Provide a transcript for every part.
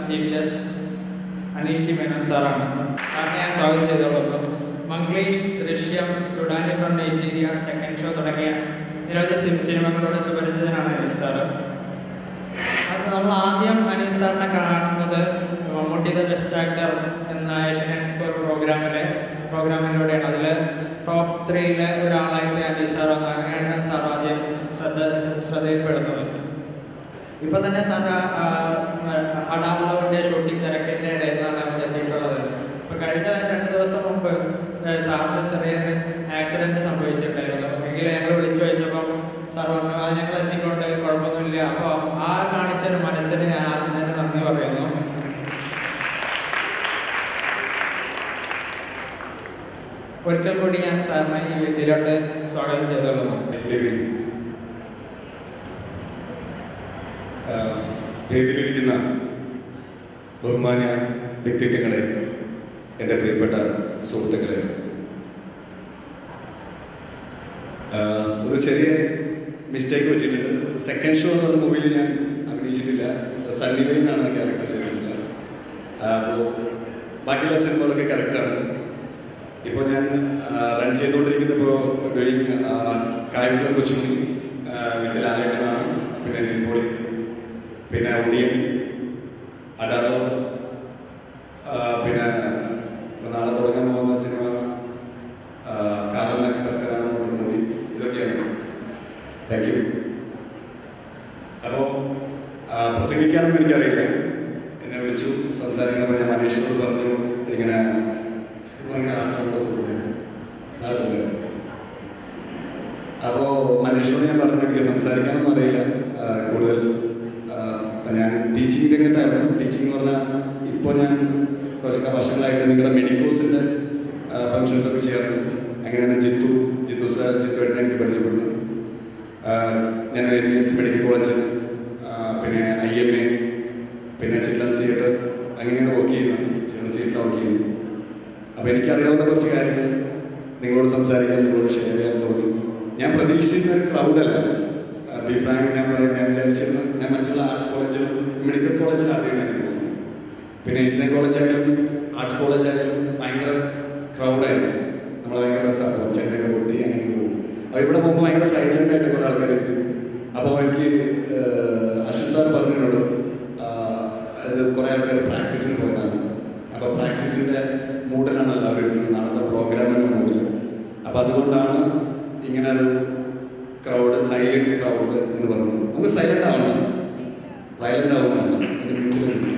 Chief guest Aneesh Menon സാറാണ് സാറിനെ ഞാൻ സ്വാഗതം ചെയ്തോളൂ Manglish Drishyam Sudani from Nigeria Second Show തുടങ്ങിയ നിരവധി സിം സിനിമകളുടെ സുപരിചിതനാണ് അനീഷ് സാറ് അത് നമ്മൾ ആദ്യം അനീസ് സാറിനെ കാണുന്നത് മമ്മൂട്ടി ദ ബെസ്റ്റ് ആക്ടർ എന്ന ഏഷ്യനെറ്റ് പ്രോഗ്രാമിലെ പ്രോഗ്രാമിലൂടെയാണ് അതിൽ ടോപ്പ് ത്രീയിലെ ഒരാളായിട്ട് അനീസ് സാർ അങ്ങനെയാണ് സാർ ആദ്യം ശ്രദ്ധ ശ്രദ്ധയിൽപ്പെടുന്നത് ഇപ്പം തന്നെ സാർ അടാർലവിൻ്റെ ഷൂട്ടിംഗ് തിരക്കിൻ്റെ ഇടയിലാണ് അവിടെ എത്തിയിട്ടുള്ളത് ഇപ്പം കഴിഞ്ഞ രണ്ട് ദിവസം മുമ്പ് ഏഹ് സാറിന് ചെറിയൊരു ആക്സിഡൻറ്റ് സംഭവിച്ചിട്ടുണ്ടായിരുന്നു എങ്കിൽ ഞങ്ങൾ വിളിച്ചു ചോദിച്ചപ്പം സാർ പറഞ്ഞു അത് ഞങ്ങൾ എത്തിക്കൊണ്ട് കുഴപ്പമൊന്നുമില്ല അപ്പോൾ ആ കാണിച്ചൊരു മനസ്സിന് ഞാൻ ആദ്യം തന്നെ നന്ദി പറയുന്നു ഒരിക്കൽ കൂടി ഞാൻ സാറിനെ ഈ വീട്ടിലോട്ട് സ്വാഗതം ചെയ്തോളുന്നു വേദിയിലിരിക്കുന്ന ബഹുമാന്യ വ്യക്തിത്വങ്ങളെ എൻ്റെ പ്രിയപ്പെട്ട സുഹൃത്തുക്കളെ ആഹ് ഒരു ചെറിയ മിസ്റ്റേക്ക് പറ്റിയിട്ടുണ്ട് സെക്കൻഡ് ഷോ എന്ന് പറഞ്ഞ മൂവിയിൽ ഞാൻ അഭിനയിച്ചിട്ടില്ല സണ്ണി വെയിനാണ് ക്യാരക്ടർ ചെയ്തിട്ടുള്ളത് അപ്പോൾ ബാക്കിയുള്ള സിനിമകളൊക്കെ കറക്റ്റാണ് ഇപ്പോൾ ഞാൻ റൺ ചെയ്തുകൊണ്ടിരിക്കുന്ന ഇപ്പോൾ ഡൂയിങ് കായംകുളം കൊച്ചുമണി വിത്ത് ലാലേട്ടനാണ് പിന്നെ നിൻപോളി പിന്നെ ഒടിയൻ അഡാറോ പിന്നെ ഇപ്പൊ നാളെ തുടങ്ങാൻ പോകുന്ന സിനിമ കാറൽ എക്സ്പെർട്ടനാണ് നമ്മുടെ മൂവി ഇതൊക്കെയാണ് താങ്ക് യു അപ്പോൾ പ്രസംഗിക്കാനൊന്നും എനിക്കറിയില്ല എന്നെ വിളിച്ചു സംസാരിക്കുന്നപ്പോൾ ഞാൻ മനീഷിനോട് പറഞ്ഞു ഇങ്ങനെ ഇത് ഭയങ്കര ആട്ടമുള്ള സുഹൃത്ത് ആട്ടുണ്ട് അപ്പോൾ മനീഷിനോട് ഞാൻ പറഞ്ഞു എനിക്ക് സംസാരിക്കാനൊന്നും അറിയില്ല ആ, കൂടുതൽ ആ, ഇപ്പം ഞാൻ ടീച്ചിങ് രംഗത്തായിരുന്നു ടീച്ചിങ് എന്ന് പറഞ്ഞാൽ ഇപ്പോൾ ഞാൻ കുറച്ച് വർഷങ്ങളായിട്ട് നിങ്ങളുടെ മെഡിക്കോസിൻ്റെ ഫങ്ഷൻസ് ഒക്കെ ചെയ്യാറുണ്ട് അങ്ങനെയാണ് ജിത്തു ജിത്തു സാർ ജിത്തുവായിട്ട് എനിക്ക് പരിചയപ്പെടുന്നത് ആ, ഞാൻ എം എസ് മെഡിക്കൽ കോളേജിൽ പിന്നെ ഐ എം എ പിന്നെ ചിൽഡ്രൻസ് തിയേറ്റർ അങ്ങനെയാണ് വർക്ക് ചെയ്യുന്നത് ചിൽഡ്രൻസ് തിയേറ്ററിൽ വർക്ക് ചെയ്യുന്നത് അപ്പോൾ എനിക്കറിയാവുന്ന കുറച്ച് കാര്യങ്ങൾ നിങ്ങളോട് സംസാരിക്കാൻ നിങ്ങളോട് ഷെയർ ചെയ്യാൻ തോന്നി ഞാൻ പ്രതീക്ഷിക്കുന്ന ഒരു ക്രൗഡല്ല ബി ഫ്രാങ്ക് ഞാൻ പറയും ഞാൻ വിചാരിച്ചിരുന്നു ഞാൻ മറ്റുള്ള ആർട്സ് കോളേജിലും മെഡിക്കൽ കോളേജിൽ ആദ്യമായിട്ടാണ് പോകുന്നത് പിന്നെ എഞ്ചിനീയറിംഗ് കോളേജായാലും ആർട്സ് കോളേജായാലും ഭയങ്കര ക്രൗഡായിരുന്നു നമ്മൾ ഭയങ്കര രസമാണ് ചെണ്ടൊക്കെ പൊട്ടി അങ്ങനെ പോകും അപ്പോൾ ഇവിടെ പോകുമ്പോൾ ഭയങ്കര സൈലൻ്റ് ആയിട്ട് കുറേ ആൾക്കാർ ഇരിക്കും അപ്പോൾ എനിക്ക് അശ്വിൻ സാർ പറഞ്ഞതിനോട് അത് കുറേ ആൾക്കാർ പ്രാക്ടീസിന് പോയതാണ് അപ്പോൾ പ്രാക്ടീസിൻ്റെ മൂഡിലാണ് എല്ലാവരും ഇരിക്കുന്നത് നാളത്തെ പ്രോഗ്രാമിൻ്റെ മൂഡിൽ അപ്പോൾ അതുകൊണ്ടാണ് ഇങ്ങനെ ഒരു ക്രൗഡ് സൈലന്റ് ക്രൗഡ് എന്ന് പറഞ്ഞു നമുക്ക് സൈലന്റ് ആവണ്ട വയലന്റ് ആവും വേണ്ട അതിന്റെ മുന്നിൽ നിൽക്കുക.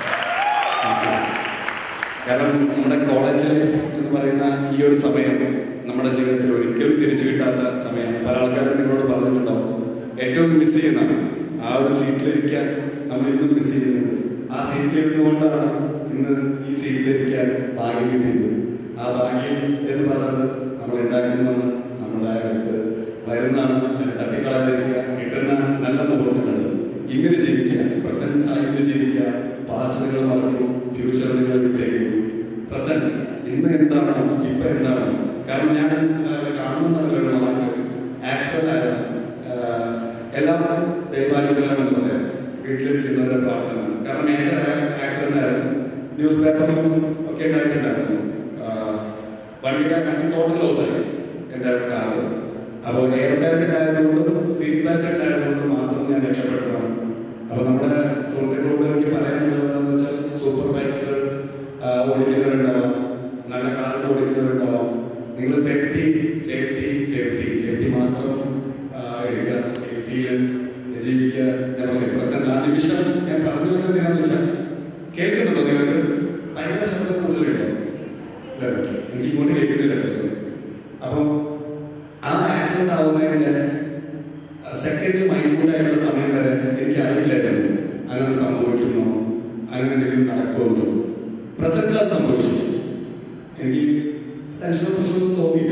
കാരണം നമ്മുടെ കോളേജ് ലൈഫ് എന്ന് പറയുന്ന ഈ ഒരു സമയം നമ്മുടെ ജീവിതത്തിൽ ഒരിക്കലും തിരിച്ചു കിട്ടാത്ത സമയമാണ് പല ആൾക്കാരും നിങ്ങളോട് പറഞ്ഞിട്ടുണ്ടാവും ഏറ്റവും മിസ് ചെയ്യുന്നതാണ് ആ ഒരു സീറ്റിലിരിക്കാൻ നമ്മൾ ഇന്നും മിസ് ചെയ്യുന്നുണ്ട് ആ സീറ്റിൽ ഇരുന്നുകൊണ്ടാണ് ഇന്ന് ഈ സീറ്റിലിരിക്കാൻ ഭാഗ്യം കിട്ടിയത് ആ ഭാഗ്യം എന്ന് പറഞ്ഞത് നമ്മൾ ഉണ്ടാക്കുന്നതാണ് നമ്മുടെ അടുത്ത് വരുന്നതാണ് അതിനെ തട്ടിക്കളയാതിരിക്കുക കിട്ടുന്ന നല്ല മുഹൂർത്തങ്ങൾ ഇങ്ങനെ ജീവിക്കുക പ്രസന്റ് ടൈമിൽ ജീവിക്കുക പാസ്റ്റ് നിങ്ങൾ മറക്കും ഫ്യൂച്ചർ നിങ്ങൾ വിട്ടേക്കും പ്രസന്റ് ഇന്ന് എന്താണോ ഇപ്പൊ എന്താണോ കാരണം ഞാൻ ഒരാളെ കാണുന്നതല്ല ഒരു മാർക്ക് ആക്സിഡന്റ് ആയിരുന്നു ആഹ് എല്ലാം ദൈവാനുഗ്രഹം എന്ന് പറയാം വീട്ടിലിരിക്കുന്നവരുടെ പ്രാർത്ഥന കാരണം മേജർ ആക്സിഡന്റ് ആയിരുന്നു ന്യൂസ് പേപ്പറിലും ഒക്കെ ഉണ്ടായിട്ടുണ്ടായിരുന്നു ആഹ് വണ്ടിയുടെ കണ്ടി ടോട്ടൽ ലോസ് ആയി എൻ്റെ കാറ് അപ്പോൾ എയർ ബാഗ് ഉണ്ടായതുകൊണ്ടും സീറ്റ് ബെൽറ്റ് ഉണ്ടായതുകൊണ്ടും മാത്രം ഞാൻ രക്ഷപ്പെട്ടതാണ് അപ്പോൾ നമ്മുടെ സുഹൃത്തുക്കളോട് എനിക്ക് പറയാനുള്ളത് എന്താണെന്ന് വെച്ചാൽ സൂപ്പർ ബൈക്കുകൾ ഓടിക്കുന്നവരുണ്ടാവാം നല്ല കാറുകൾ ഓടിക്കുന്നവരുണ്ടാവാം നിങ്ങൾ സേഫ്റ്റി സേഫ്റ്റി സേഫ്റ്റി സേഫ്റ്റി മാത്രം ആ, എടുക്കുക സേഫ്റ്റിയിൽ ജീവിക്കുക ഞാൻ പറഞ്ഞു പ്രസന്റ് ആ നിമിഷം ഞാൻ പറഞ്ഞു വന്നത് എന്തിനാന്ന് വെച്ചാൽ കേൾക്കുന്നുണ്ടോ നിങ്ങൾക്ക് ഭയങ്കര ശബ്ദം കൂടുതലുണ്ടോ ഇല്ല, ഓക്കേ. എനിക്ക് ഇങ്ങോട്ട് കേൾക്കുന്നില്ല കേട്ടോ അപ്പം ആ ആക്സിഡന്റ് ആവുന്നതിന്റെ സെക്കൻഡ് മൈന്യൂട്ടായുള്ള സമയം വരെ എനിക്ക് അറിയില്ലായിരുന്നു അങ്ങനെ സംഭവിക്കുന്നു അങ്ങനെ എന്തെങ്കിലും നടക്കുമെന്നുള്ളത് പ്രസന്റിൽ അത് സംഭവിച്ചു എനിക്ക് ടെൻഷനോ പ്രശ്നമൊന്നും തോന്നിയില്ല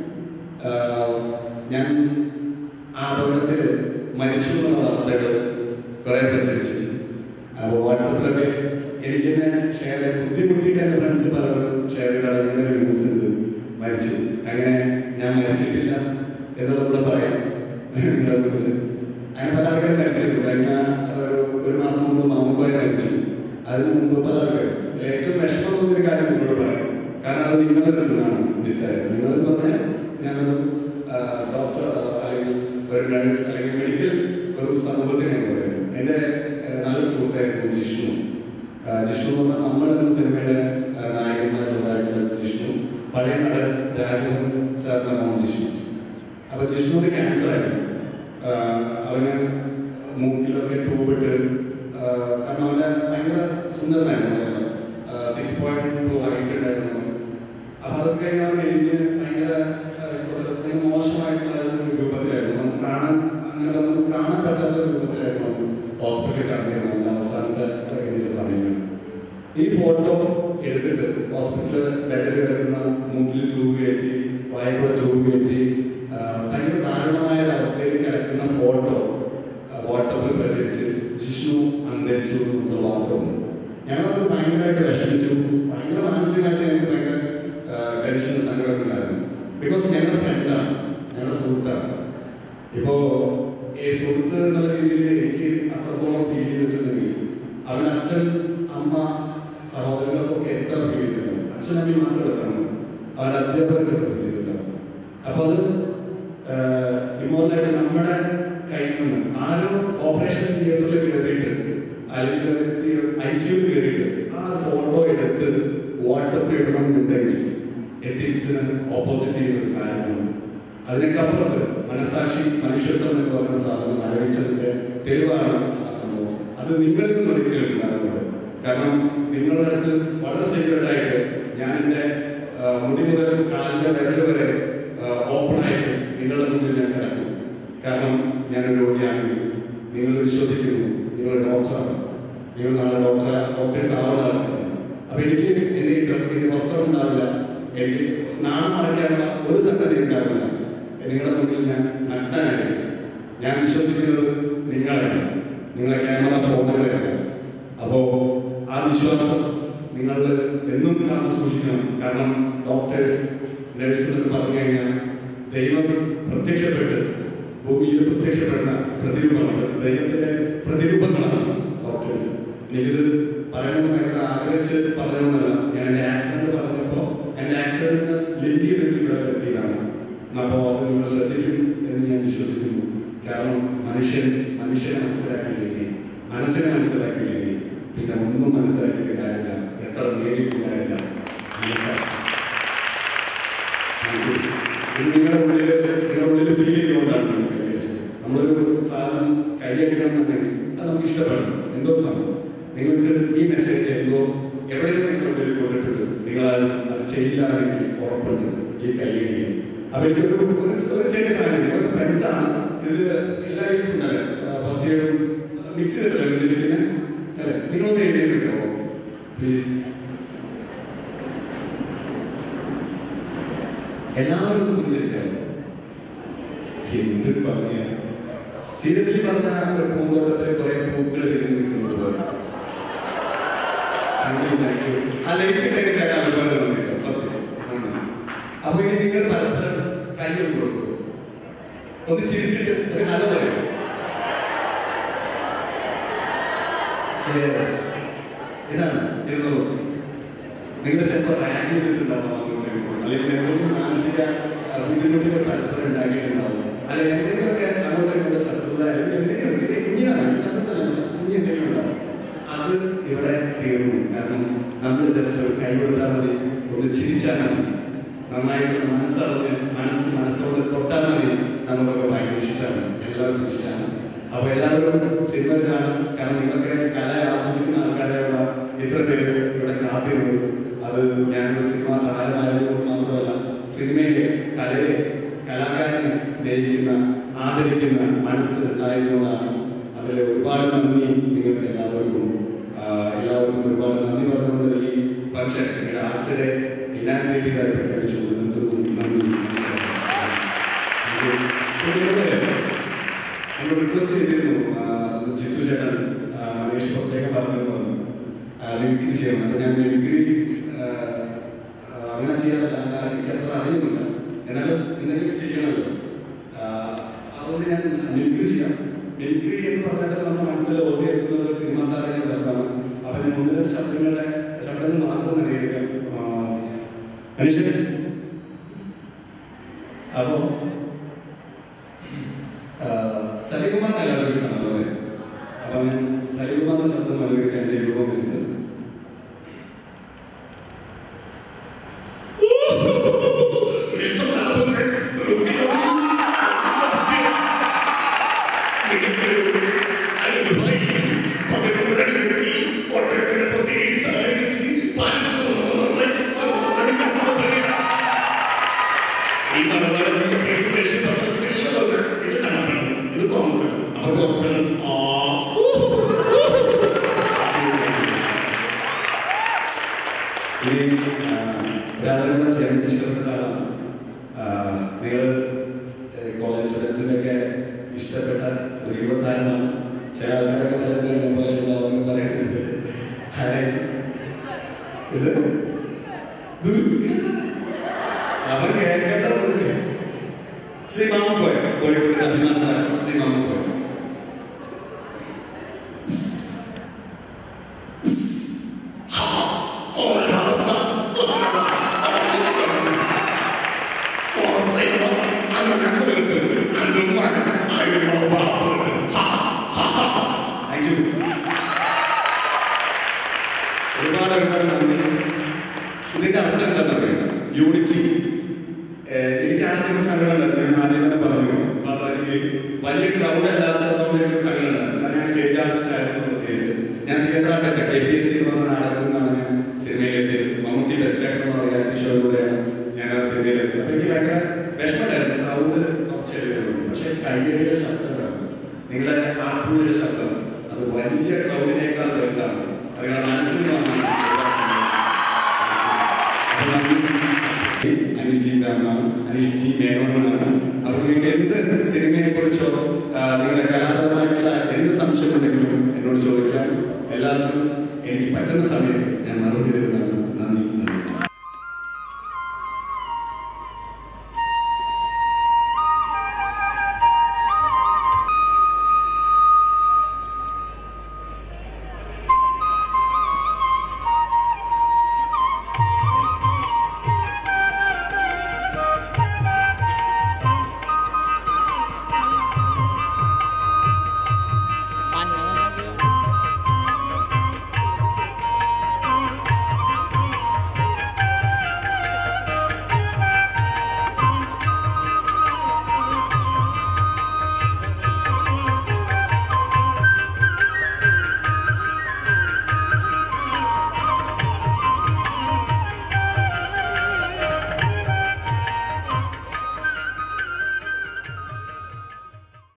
ആഹ് ഞാൻ ആ അപകടത്തിൽ മരിച്ചു എന്നുള്ള വാർത്തകൾ കുറെ പ്രചരിച്ചു അപ്പോൾ വാട്സപ്പിലൊക്കെ എനിക്ക് തന്നെ ഷെയർ ബുദ്ധിമുട്ടിയിട്ട് എൻ്റെ ഫ്രണ്ട്സ് പലരും ഷെയർ ചെയ്താണ് ഇങ്ങനെ ഒരു ന്യൂസ് ഉണ്ട് മരിച്ചു അങ്ങനെ ഞാൻ മരിച്ചിട്ടില്ല എന്നുള്ളത് കൂടെ പറയാം നിങ്ങളുടെ മുന്നിൽ അങ്ങനെ പല ആൾക്കാരും മരിച്ചിരുന്നു കഴിഞ്ഞ ഒരു ഒരു മാസം മുമ്പ് മാമുക്കോയ മരിച്ചു അതിന് മുമ്പ് പല ആൾക്കാർ ഏറ്റവും വിഷമം തോന്നിയൊരു കാര്യം നിങ്ങളോട് പറയാം കാരണം അത് നിങ്ങളുടെ അടുത്ത് നിന്നാണ് മിസ്സായത് നിങ്ങളെന്ന് പറഞ്ഞാൽ ഞാനൊരു ആ, ഡോക്ടർ ആ, അല്ലെങ്കിൽ ഒരു നഴ്സ് അല്ലെങ്കിൽ മെഡിക്കൽ ഒരു സമൂഹത്തിനെയാണ് പറയുന്നത് എൻ്റെ ആ, നല്ലൊരു സുഹൃത്തായിരുന്നു ജിഷ്ണു ആ, ജിഷ്ണു എന്ന് പറഞ്ഞാൽ നമ്മൾ എന്ന സിനിമയുടെ ആ, നായകന്മാരുള്ളതായിട്ടുള്ള ജിഷ്ണു പഴയ നടൻ രാഘവൻ സാറിന്റെ മോൻ ജിഷ്ണു അപ്പൊ ജിഷ്ണുവിന് ക്യാൻസർ ആയിരുന്നു ആ, അവന് മൂക്കിലൊക്കെ ട്യൂബിട്ട് ആ, കാരണം അവന്റെ ഭയങ്കര സുന്ദരനായിരുന്നു സിക്സ് പോയിന്റ് ടു ഹൈറ്റ് ഉണ്ടായിരുന്നു അവന്. അപ്പൊ അതൊക്കെ കഴിഞ്ഞ് അവൻ മെലിഞ്ഞ് ഭയങ്കര ആ, കുറച്ച് ഭയങ്കര മോശമായിട്ടുള്ള ഒരു രൂപത്തിലായിരുന്നു നമുക്ക് കാണാൻ അങ്ങനെ പറഞ്ഞാൽ നമുക്ക് കാണാൻ പറ്റാത്ത ഒരു രൂപത്തിലായിരുന്നു അവൻ ഹോസ്പിറ്റലിൽ കടന്നിരുന്നത് അവന്റെ അവസാനത്തെ ഏകദേശ സമയങ്ങളിൽ ഈ ഫോട്ടോ എടുത്തിട്ട് ഹോസ്പിറ്റലിൽ ബെഡിൽ കിടക്കുന്ന മൂക്കിൽ ട്യൂബ് കയറ്റി വായക്കൂടെ ട്യൂബ് കയറ്റി ആ, ഭയങ്കര ദാരുണമായ ഒരു അവസ്ഥയിൽ കിടക്കുന്ന ഫോട്ടോ വാട്സപ്പിൽ പ്രചരിച്ച് ജിഷ്ണു അന്തരിച്ചു എന്നുള്ള വാർത്ത വന്നു ഞങ്ങളത് ഭയങ്കരമായിട്ട് വിഷമിച്ചു ഭയങ്കര മാനസികമായിട്ട് ഞങ്ങൾക്ക് ഭയങ്കര ടെൻഷനും സങ്കടമൊക്കെ ഉണ്ടായിരുന്നു ബിക്കോസ് ഞങ്ങളുടെ ഫ്രണ്ടാണ് ഞങ്ങളുടെ സുഹൃത്താണ് ഇപ്പോ ഈ സുഹൃത്ത് എന്നുള്ള രീതിയിൽ എനിക്ക് അത്രത്തോളം ഫീൽ ചെയ്തിട്ടുണ്ടെങ്കിൽ അവരുടെ അച്ഛൻ അമ്മ സഹോദരങ്ങൾക്കൊക്കെ എത്ര ഫീൽ ചെയ്തിട്ടുണ്ടാവും അച്ഛൻ അമ്മയും മാത്രം എടുത്താണ് അവരുടെ അധ്യാപകർക്ക് എത്ര ഫീൽ ചെയ്തിട്ടുണ്ടാവും അപ്പൊ അത് ഇമോറലായിട്ട് നമ്മുടെ കയ്യിൽ നിന്ന് ആരോ ഓപ്പറേഷൻ തിയേറ്ററിൽ കയറിയിട്ട് അല്ലെങ്കിൽ ഐ സിയുയിൽ കയറിയിട്ട് ആ ഫോട്ടോ എടുത്ത് വാട്സപ്പിൽ ഇടണമെന്നുണ്ടെങ്കിൽ എത്തിക്സിന് ഓപ്പോസിറ്റ് ചെയ്യുന്ന ഒരു കാര്യമാണ് അതിനൊക്കെ അപ്പുറത്ത് മനസാക്ഷി മനുഷ്യത്വം എന്ന് പറയുന്ന സാധനം ആലോചിച്ചതിന്റെ തെളിവാണ് ആ സംഭവം അത് നിങ്ങളിൽ നിന്നും ഒരിക്കലും ഉണ്ടാകുന്നത് കാരണം നിങ്ങളുടെ അടുത്ത് വളരെ സീക്രട്ട് ആയിട്ട് ഞാൻ എൻ്റെ ആ, മുടി മുതൽ കാലിന്റെ വിരല് വരെ ഓപ്പൺ ആയിട്ട് നിങ്ങളുടെ മുന്നിൽ ഞാൻ കിടക്കും കാരണം ഞാനൊരു രോഗിയാണെങ്കിൽ നിങ്ങൾ വിശ്വസിക്കുന്നു നിങ്ങൾ ഡോക്ടറാണ് നിങ്ങൾ നാളെ ഡോക്ടർ ഡോക്ടേഴ്സ് ആവുന്ന ആൾക്കാരാണ് അപ്പൊ എനിക്ക് എന്റെ ഈ ഡ്ര- എന്റെ വസ്ത്രം ഉണ്ടാവില്ല എനിക്ക് നാണം മറയ്ക്കാനുള്ള ഒരു സംഗതി ഉണ്ടാവില്ല നിങ്ങളുടെ മുന്നിൽ ഞാൻ നഗ്നനായിരിക്കും ഞാൻ വിശ്വസിക്കുന്നത് നിങ്ങളെയാണ് നിങ്ങളെ ക്യാമറ ഫോണുകളെയാണ് അപ്പോ ആ വിശ്വാസം നിങ്ങൾ എന്നും കാത്തു സൂക്ഷിക്കണം കാരണം ഡോക്ടേഴ്സ് നഴ്സ് എന്നൊക്കെ പറഞ്ഞു കഴിഞ്ഞാൽ ദൈവം പ്രത്യക്ഷപ്പെട്ട് ഭൂമിയിൽ പ്രത്യക്ഷപ്പെടുന്ന പ്രതിരൂപങ്ങളാണ് ദൈവത്തിന്റെ പ്രതിരൂപങ്ങളാണ് ഡോക്ടേഴ്സ് എനിക്കിത് പറയണമെന്ന് ഭയങ്കര ആഗ്രഹിച്ച് പറഞ്ഞതൊന്നുമല്ല ഞാൻ എൻ്റെ ആക്സിഡന്റ് പറഞ്ഞപ്പോൾ എൻ്റെ ആക്സിഡന്റിന് ലിങ്ക് ചെയ്തിട്ട് ഇവിടെ വരെ എത്തിയതാണ് അപ്പോൾ അത് നിങ്ങൾ ശ്രദ്ധിക്കും എന്ന് ഞാൻ വിശ്വസിക്കുന്നു കാരണം മനുഷ്യൻ മനുഷ്യനെ മനസ്സിലാക്കിയില്ലെങ്കിൽ മനസ്സിനെ മനസ്സിലാക്കിയില്ലെങ്കിൽ പിന്നെ ഒന്നും മനസ്സിലാക്കിയിട്ട് കാര്യമില്ല എത്ര നേടിയിട്ട് കാര്യമില്ല മനസ്സിലാക്കി ഇത് നിങ്ങളുടെ ഉള്ളിൽ നിങ്ങളുടെ ഉള്ളിൽ ഫീൽ ചെയ്തുകൊണ്ടാണ് നമ്മൾ കൈയടിച്ചത് നമ്മളൊരു സാധനം കൈയടിക്കണം എന്നുണ്ടെങ്കിൽ അത് നമുക്ക് ഇഷ്ടപ്പെടണം എന്തോ സംഭവം നിങ്ങൾക്ക് ഈ മെസ്സേജ് എന്തോ എവിടെയും നിങ്ങളുടെ ഉള്ളിൽ കൊണ്ടിട്ടുണ്ട് നിങ്ങൾ അത് അത് ചെയ്യില്ല എന്ന് എനിക്ക് ഉറപ്പുണ്ട് ഈ കൈയടിയിൽ അപ്പൊ എനിക്കൊരു ഒരു ഒരു ചെറിയ സാഹചര്യം ഒരു ഫ്രണ്ട്സ് ആണ് ഇത് എല്ലാ ഏജും ഉണ്ടല്ലേ ഫസ്റ്റ് ഇയറും മിക്സ് ചെയ്തിട്ടല്ലേ ഇതിരിക്കുന്നത് അല്ലേ നിങ്ങളൊന്ന് എഴുതി നിൽക്കാമോ പ്ലീസ് എല്ലാവരും പുഞ്ചിരിക്കാമോ എന്ത് ഭംഗിയ സീരിയസ്ലി പറഞ്ഞ ഒരു പൂന്തോട്ടത്തിൽ കുറെ പൂക്കൾ വിരിഞ്ഞ് നിൽക്കുന്നത് പോലെ Thank you, thank you. ആ ലൈറ്റ് ഇട്ടേക്ക് ചേട്ടാ ഒരുപാട് നന്ദിട്ടോ സത്യം നന്ദി. അപ്പൊ ഇനി നിങ്ങൾ പരസ്പരം കൈകൾ കൊടുക്കും ഒന്ന് ചിരിച്ചിട്ട് ഒരു ഹലോ പറയും Yes. ഇതാണ് ഇരുന്നോളൂ നിങ്ങൾ ചിലപ്പോൾ റാഗ് ചെയ്തിട്ടുണ്ടാവും അങ്ങോട്ടും ഇങ്ങോട്ടും. അല്ലെങ്കിൽ എന്തെങ്കിലും മാനസിക ആ, ബുദ്ധിമുട്ടുകൾ പരസ്പരം ഉണ്ടാക്കിയിട്ടുണ്ടാവും അല്ലെങ്കിൽ എന്തെങ്കിലുമൊക്കെ അങ്ങോട്ടും ഇങ്ങോട്ടും ശത്രുത അല്ലെങ്കിൽ എന്തെങ്കിലും ചെറിയ കുഞ്ഞിതാണ് ശത്രുതല്ല കുഞ്ഞി എന്തെങ്കിലും ഉണ്ടാവും അത് ഇവിടെ തീർന്നു കാരണം നമ്മൾ ജസ്റ്റ് ഒരു കൈ കൊടുത്താൽ മതി ഒന്ന് ചിരിച്ചാൽ മതി നന്നായിട്ട് മനസ്സറിഞ്ഞ് മനസ്സ് മനസ്സോട് തൊട്ടാൽ മതി നമുക്കൊക്കെ ഭയങ്കര ഇഷ്ടമാണ് എല്ലാവർക്കും ഇഷ്ടമാണ് അപ്പൊ എല്ലാവരും സിനിമ കാണും കാരണം നിങ്ങളൊക്കെ കല ആസ്വദിക്കുന്ന ആൾക്കാരെയുള്ള ഇത്ര പേര് ഇവിടെ കാത്തിരുന്നത് അത് ഞാനൊരു സിനിമ താരമായതുകൊണ്ട് മാത്രമല്ല സിനിമയെ കലയെ കലാകാരനെ സ്നേഹിക്കുന്ന ആദരിക്കുന്ന മനസ്സ് ഉണ്ടായതുകൊണ്ടാണ് അതിൽ ഒരുപാട് നന്ദി നിങ്ങൾക്ക് എല്ലാവർക്കും ആ, എല്ലാവർക്കും ഒരുപാട് നന്ദി പറഞ്ഞുകൊണ്ട് ഈ ഫംഗ്ഷൻ നിങ്ങളുടെ ആർട്സിനെ ഇനാഗ്രേറ്റ് ചെയ്തായി പ്രഖ്യാപിച്ചു നിർത്തുന്നു നന്ദി നമസ്കാരം Thank you. പിന്നെ ഇവിടെ നമ്മൾ റിക്വസ്റ്റ് ചെയ്തിരുന്നു ആ, ചിത്തു ചേട്ടൻ ആ, മനീഷ് പ്രത്യേകം പറഞ്ഞു പറഞ്ഞു മിമിക്രി ചെയ്യണം അപ്പൊ ഞാൻ മിമിക്രി ആ, ആ, അങ്ങനെ ചെയ്യാറില്ല എന്നാൽ എനിക്ക് അത്ര അറിയുന്നില്ല എന്നാലും എന്തെങ്കിലും ചെയ്യണമല്ലോ ആ, അതുകൊണ്ട് ഞാൻ മിമിക്രി ചെയ്യാം മിമിക്രി എന്ന് പറഞ്ഞാൽ നമ്മുടെ മനസ്സിൽ ഓടി എത്തുന്നത് സിനിമാ താരങ്ങളുടെ ശബ്ദമാണ് അപ്പൊ അപ്പൊ ഞാൻ ഒന്ന് രണ്ട് ശബ്ദങ്ങളുടെ ശബ്ദങ്ങൾ മാത്രം നൽകിയിരിക്കാം മനുഷ്യൻ അപ്പോ സലികുമാർ എല്ലാവർക്കും ഇഷ്ടമാണല്ലോ അല്ലേ അപ്പൊ ഞാൻ സലികുമാറിന്റെ ശബ്ദം നൽകിയിരിക്കാൻ എന്റെ രൂപം വെച്ചിട്ട് ഇനി ഒരാളുടെ ചെയ്യാൻ ഇഷ്ടപ്പെട്ട ആളാണ് നിങ്ങൾ കോളേജ് സ്റ്റുഡൻസിൻ്റെ ഒക്കെ ഇഷ്ടപ്പെട്ട ഒരു യുവതാരമാണ് ചില ആൾക്കാരൊക്കെ പറയുന്നത് എന്നെ പോലെ ഉണ്ടാവും പറയുന്നുണ്ട് ആരെ? ഇത് ദുൽഖർ. അവൻ കേൾക്കേണ്ടത് ശ്രീ മാമക്കോയ കോഴിക്കോടിന്റെ അഭിമാന താരം ശ്രീ മാമക്കോയ Thank you. ഒരുപാട് ഒരുപാട് നന്ദി ഇതിന്റെ അർത്ഥം എന്താണെന്നറിയാം യൂണിറ്റി എനിക്ക് ആദ്യം ഒരു സങ്കടം ഉണ്ടായിരുന്നു ഞാൻ ആദ്യം തന്നെ പറഞ്ഞു ഫാദർ എനിക്ക് വലിയ ക്രൗഡ് അല്ലാത്തതുകൊണ്ട് എനിക്ക് സങ്കടം ഉണ്ടായിരുന്നു കാരണം ഞാൻ സ്റ്റേജ് ആർട്ടിസ്റ്റ് ആയിരുന്നു പ്രത്യേകിച്ച് ഞാൻ theatre artist K P S C എന്ന് പറഞ്ഞ നാടകത്തിൽ നിന്നാണ് ഞാൻ സിനിമയിലെത്തിയത് മമ്മൂട്ടി ബെസ്റ്റ് ആക്ടർ എന്ന് പറഞ്ഞ റിയാലിറ്റി ഷോയിലൂടെയാണ് ഞാൻ ആ സിനിമയിലെത്തിയത് അപ്പൊ എനിക്ക് ഭയങ്കര വിഷമമായിരുന്നു ക്രൗഡ് കുറച്ചേ ഉള്ളൂ പക്ഷെ കയ്യടിയുടെ ശബ്ദം ഉണ്ടാവും നിങ്ങളുടെ ആർപ്പുവിയുടെ ശബ്ദം അത് വലിയ ക്രൗഡിനേക്കാൾ വലുതാണ് അത് നിങ്ങളുടെ മനസ്സിൽ വന്നു ഒരുപാട് സന്തോഷം. അപ്പോൾ നന്ദി. അനീഷ് ജി എന്നാണ് അനീഷ് ജി മേനോനാണ് അപ്പോൾ നിങ്ങൾക്ക് എന്ത് സിനിമയെ കുറിച്ചോ നിങ്ങളുടെ കലാപരമായിട്ടുള്ള എന്ത് സംശയമുണ്ടെങ്കിലും എന്നോട് ചോദിക്കാം എല്ലാത്തിനും എനിക്ക് പറ്റുന്ന സമയത്ത് ഞാൻ മറുപടി തരുന്ന